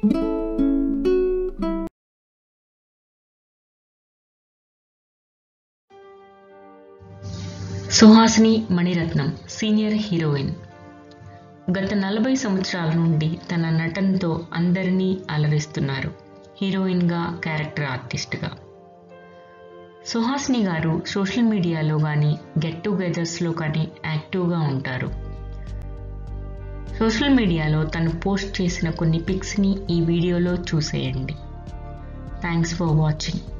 Suhasini Mani Ratnam senior heroine గత నలభై సంవత్సరాల నుండి తన నటనతో అందరినీ అలరిస్తున్నారు హీరోయిన్గా క్యారెక్టర్ ఆర్టిస్ట్గా సుహాసిని గారు సోషల్ మీడియాలో కానీ గెట్ టుగెదర్స్లో కానీ యాక్టివ్గా ఉంటారు సోషల్ మీడియాలో తను పోస్ట్ చేసిన కొన్ని పిక్స్ని ఈ వీడియోలో చూసేయండి థ్యాంక్స్ ఫర్ వాచింగ్